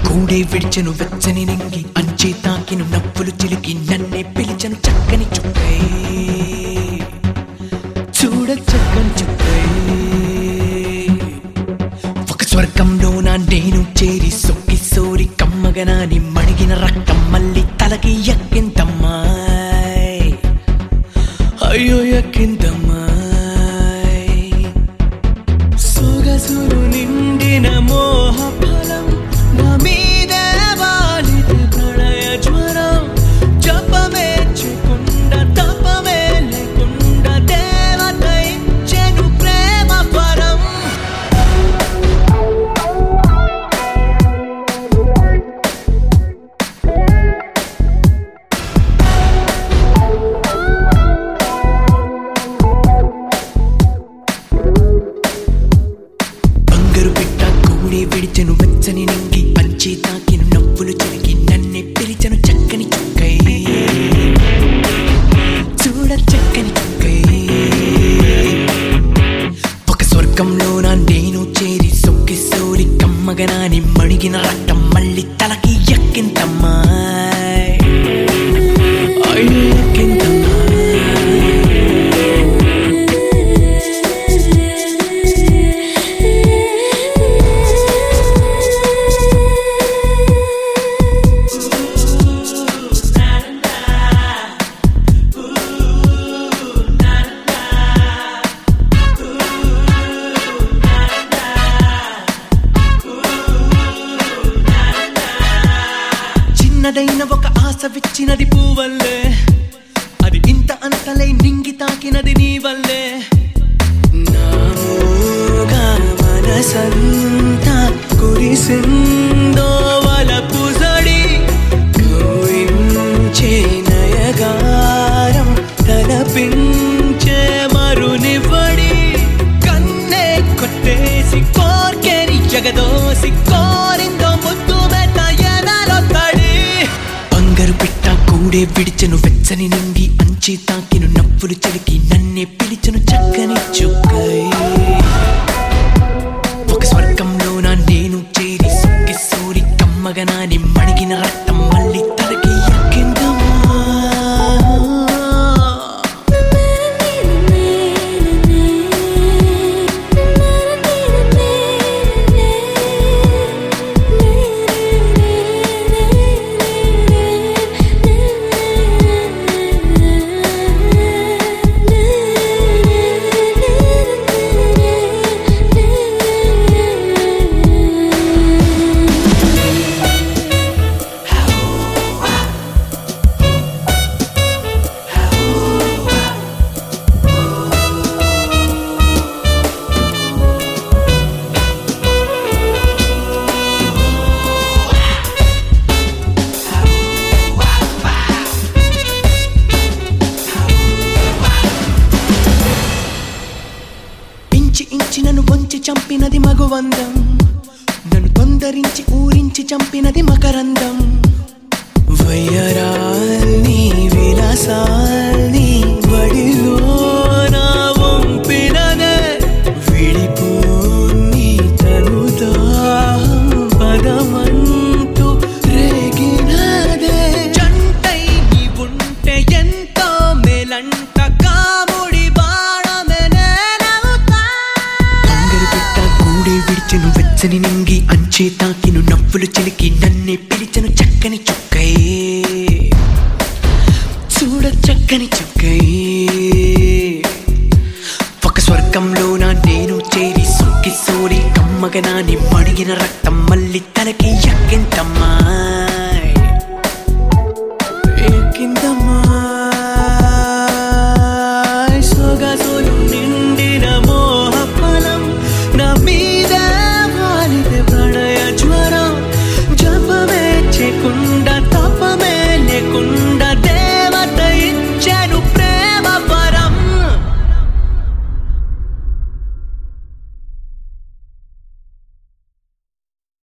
కూడే విడిచెను వెచ్చని నింగి అంచే తాకిను నవ్వులు చిలికి నన్నే పిలిచను చక్కని చుక్కై చూడ చక్కని చుక్కై ఒక స్వర్గంలో నా నేను చేరి సొక్కి సోరి కమ్మగనాని మడిగిన రక్తం మళ్ళీ తలకి ఎక్కిందమ్మా అయ్యో ఎక్కిందమ్మా సొగసులు నిండిన మోహ ఫలం నా మీద వాలిది ప్రళయ జ్వరం జపమే చేయకుండా తపమే లేకుండా దేవత ఇచ్చెను ప్రేమ పరం బంగారు బిడ్డ కూడి విడిచెను వెచ్చని నింగి పంచి తాకిను నవ్వులు చిలికి నన్నే పిలిచెను చక్కని చుక్కై చూడ చక్కని చుక్కై ఒక స్వర్గంలో నా నేను చేరి సొక్కి సోరి కమ్మగనాని మణిగిన రక్తం మళ్ళీ తలకి ఎక్కిందమ్మా అయ్యో ఎక్కిందమ్మా చిన్నదైన ఒక ఆశ విచ్చినది పూవల్లే అది ఇంత అంతలై నింగి తాకినది నీ వల్లే నామోగా మనసంతా కురిసిందో వలపు జడి కౌయించే నయగారం తలపించే మరునివ్వడి కన్నే కొట్టేసి కోర్కెని జగదోసి కోరిందో ముద్దు మెట్ట ఎదలో తడి బంగారు పిట్ట కూడే విడిచెను వెచ్చని నింగి అంచి తాకిను నవ్వులు చెలికి నన్నే పిలిచెను చక్కని చుక్కై ఒక స్వర్గంలో నా నేను చేరి సొక్కి సూరి కమ్మగనాని మణిగిన రక్తం మళ్ళీ తలకి ఎక్కిందమ్మా ఇంచి ఇంచి నన్ను వంచి చంపినది మగువందం నన్ను తొందరించి ఊరించి చంపినది మకరందం వయ్యరాల్ని విలాసాల్ని వడిలో నా వంపినదే విడిపోని తను దాహం పదమంటూ రేగినదే జంటై నీ ఉంటే ఎంతో మేలంట కాముడి బాణమే నేనవుతా బంగారు బిడ్డ గూడే విడిచెను వెచ్చని నింగి అంచే తాకిను నవ్వులు చిలికి నన్నే పిలిచెను చక్కని చుక్కై చూడ చక్కని చుక్కై ఒక స్వర్గంలో నా నేను చేరి సొక్కి సోరి కమ్మగనాని మడిగిన రక్తం మళ్ళీ తలకి ఎక్కిందమ్మా ఎక్కిందమ్మా